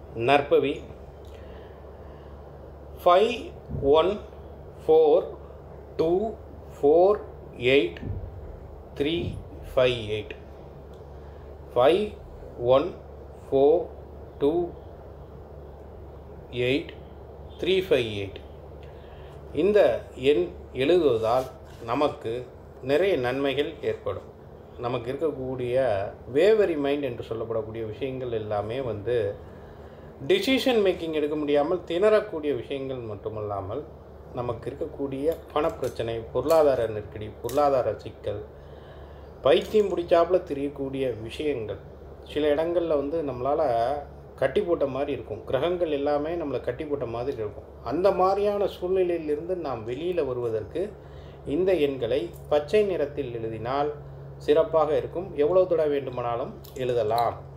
நற்பவி five one four two four eight three five eight five one four two eight three five eight இந்த எண் எழுதுவதால் நமக்கு நிறைய நன்மைகள் ஏற்படும் நமக்கு இருக்கக்கூடிய வேவரி மைண்ட் என்று சொல்லப்படக்கூடிய விஷயங்கள் எல்லாமே வந்து டிசிஷன் மேக்கிங் எடுக்க முடியாமல் திணறக்கூடிய விஷயங்கள் மட்டுமல்லாமல் நமக்கு இருக்கக்கூடிய பணப்பிரச்சனை பொருளாதார நெருக்கடி பொருளாதார சிக்கல் பைத்தியம் பிடிச்சாப்புல தெரியக்கூடிய விஷயங்கள் சில இடங்களில் வந்து நம்மளால் கட்டி போட்ட மாதிரி இருக்கும் கிரகங்கள் எல்லாமே நம்மளை கட்டி போட்ட மாதிரி இருக்கும் அந்த மாதிரியான சூழ்நிலையிலிருந்து நாம் வெளியில் வருவதற்கு இந்த எண்களை பச்சை நிறத்தில் எழுதினால் சிறப்பாக இருக்கும் எவ்வளவு தடவை வேண்டுமானாலும் எழுதலாம்